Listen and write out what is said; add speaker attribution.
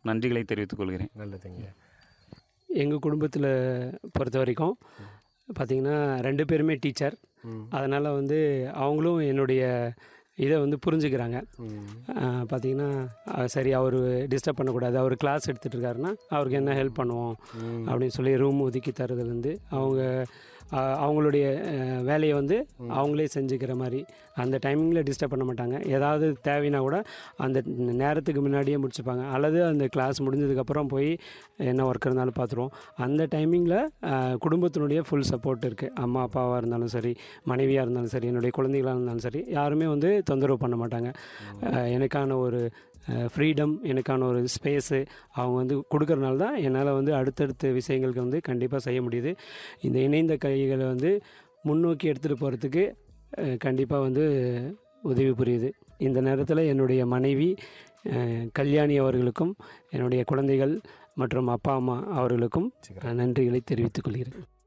Speaker 1: நன்றிகளை தெரிவித்துக் கொள்கிறேன்
Speaker 2: நல்லதுங்க
Speaker 3: எங்கள் குடும்பத்தில் பொறுத்த வரைக்கும் பார்த்திங்கன்னா ரெண்டு பேருமே டீச்சர் அதனால் வந்து அவங்களும் என்னுடைய இதை வந்து புரிஞ்சுக்கிறாங்க பார்த்தீங்கன்னா சரி அவர் டிஸ்டர்ப் பண்ணக்கூடாது அவர் கிளாஸ் எடுத்துகிட்டு இருக்காருன்னா அவருக்கு என்ன ஹெல்ப் பண்ணுவோம் அப்படின்னு சொல்லி ரூம் ஒதுக்கி தரதுலேருந்து அவங்க அஹ், அவங்களுடைய அஹ், வேலையை வந்து அவங்களே செஞ்சுக்கிற மாதிரி அந்த டைமிங்கில் டிஸ்டர்ப் பண்ண மாட்டாங்க ஏதாவது தேவைன்னா கூட அந்த நேரத்துக்கு முன்னாடியே முடிச்சுப்பாங்க அல்லது அந்த கிளாஸ் முடிஞ்சதுக்கப்புறம் போய் என்ன ஒர்க் இருந்தாலும் பார்த்துருவோம் அந்த டைமிங்கில் குடும்பத்தினுடைய ஃபுல் சப்போர்ட் இருக்குது அம்மா அப்பாவாக இருந்தாலும் சரி மனைவியாக இருந்தாலும் சரி என்னுடைய குழந்தைகளாக இருந்தாலும் சரி யாருமே வந்து தொந்தரவு பண்ண மாட்டாங்க அஹ், எனக்கான ஒரு ஃப்ரீடம் எனக்கான ஒரு ஸ்பேஸு அவங்க வந்து கொடுக்கறனால தான் என்னால் வந்து அடுத்தடுத்த விஷயங்களுக்கு வந்து கண்டிப்பாக செய்ய முடியுது இந்த இணைந்த கைகளை வந்து முன்னோக்கி எடுத்துகிட்டு போகிறதுக்கு கண்டிப்பாக வந்து உதவி புரியுது இந்த நேரத்தில் என்னுடைய மனைவி அஹ், கல்யாணி அவர்களுக்கும் என்னுடைய குழந்தைகள் மற்றும் அப்பா அம்மா அவர்களுக்கும் அஹ், நன்றிகளை தெரிவித்துக் கொள்கிறேன்